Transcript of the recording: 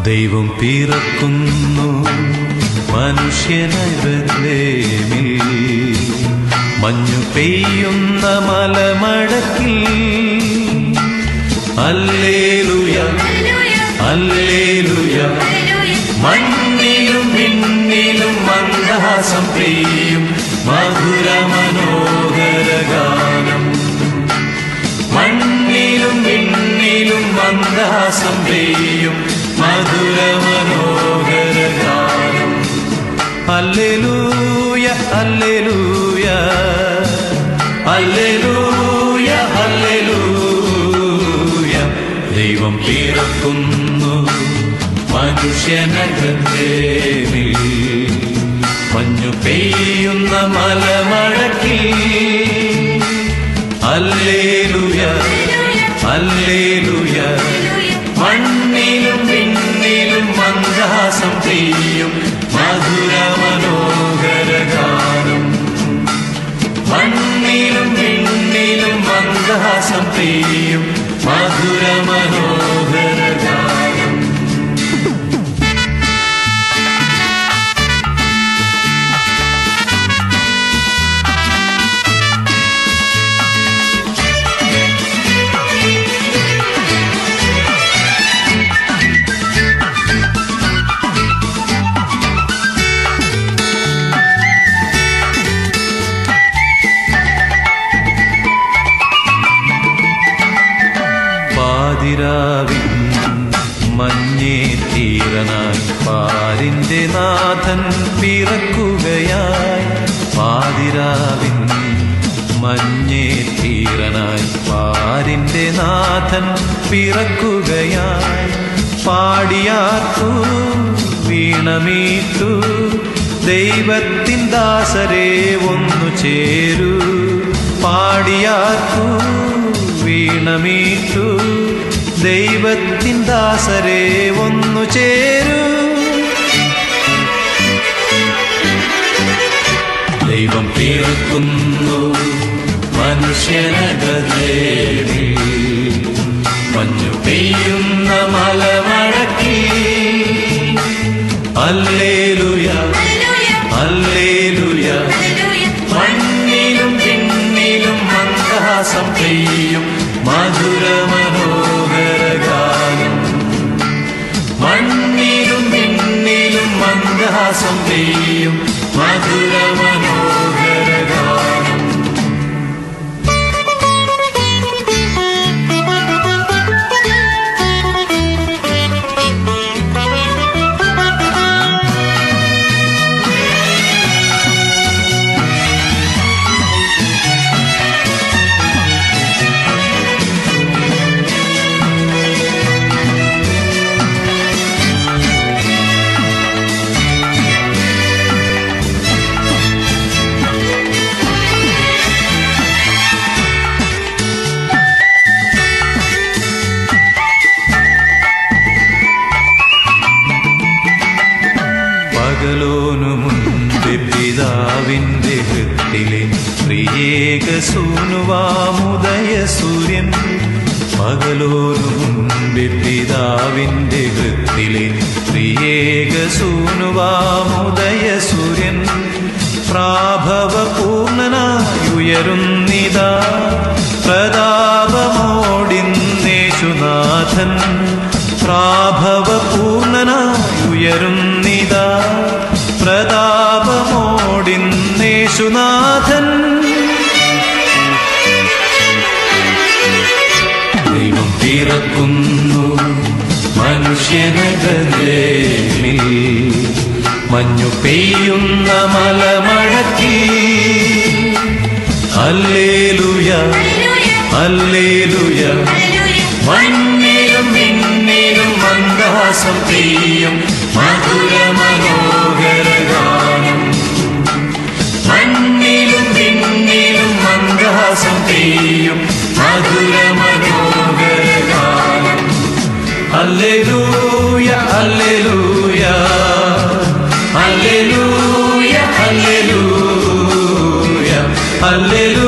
ദൈവം പിറക്കുന്നു മനുഷ്യനായി ബത്ലേമിൽ മഞ്ഞു പെയ്യുന്ന മലമടക്കിൽ അല്ലേലുയ അല്ലേലുയ മണ്ണിലും മിന്നിലും മന്ദഹാസം പെയ്യും മധുര മനോഹര ഗാനം മണ്ണിലും മിന്നിലും മന്ദഹാസം പെയ്യും മധുര മനോഹര ഗാനം അല്ലെലൂയ അല്ലെലൂയ അല്ലെലൂയ അല്ലെലൂയ ദൈവം പിറക്കുന്നു മനുഷ്യനകത്തേനിൽ മഞ്ഞു പെയ്യുന്ന മലമഴക്കിൽ അല്ലേലുയ അല്ലേലുയ മണ്ണിലും പിന്നിലും മന്ദഹാസം പെയ്യും മധുര മനോഹര ഗാനം മണ്ണിലും പിന്നിലും മന്ദഹാസം പെയ്യും മധുര മനോഹര ഗാനം പാതിരാവിൻ മഞ്ഞേ തീരനായി പാരിന്റെ നാഥൻ പിറക്കുകയായി പാതിരാവിൻ മഞ്ഞേ തീരനായി പാരിന്റെ നാഥൻ പിറക്കുകയായി പാടിയാർത്തു വീണമീട്ടു ദൈവത്തിൻ ദാസരെ ഒന്നു ചേരൂ പാടിയാർത്തു വീണമീട്ടു ദൈവത്തിൻ ദാസരെ ഒന്നു ചേരൂ ദൈവം പിറക്കുന്നു മനുഷ്യനകതേവി മഞ്ഞു പെയ്യുന്ന മലമഴക്കി അല്ലേലുയ അല്ലേലുയ മണ്ണിലും പിന്നിലും മന്ദഹാസം പെയ്യും മധുര മനോഹര ഗാനം മണ്ണിലും പിന്നിലും മന്ദഹാസം പെയ്യും മധുര മനോഹര ഗാനം പകലോനു മുൻപ് പിതാവിന്റെ ഹൃത്തിലെ പ്രിയേക സൂനുവാമുദയ സൂര്യൻ പകലോനു മുൻപ് പിതാവിന്റെ ഹൃത്തിലെ പ്രിയേക സൂനുവാമുദയ സൂര്യൻ പ്രാഭവ പൂർണ്ണനായുയരുന്നിതാ പ്രതാപമോടിന്നേശുനാഥൻ പ്രാഭവ പൂർണ്ണനായുയരുന്നിതാ പ്രതാപമോടിന്നേശുനാഥൻ ദൈവം പിറക്കുന്നു മനുഷ്യനകലേമിൽ മഞ്ഞു പെയ്യുന്ന മലമഴക്കി അല്ലേലുയ അല്ലേലുയ മണ്ണിലും മിന്നിലും മന്ദഹാസം പെയ്യും മധുര മനോഹര ഗാനം മണ്ണിലും പിന്നിലും മന്ദഹാസം പെയ്യും മധുര മനോഹര ഗാനം അല്ലേലൂയ അല്ലേലൂയ അല്ലേലൂയ അല്ലേലൂയ അല്ലേലൂയ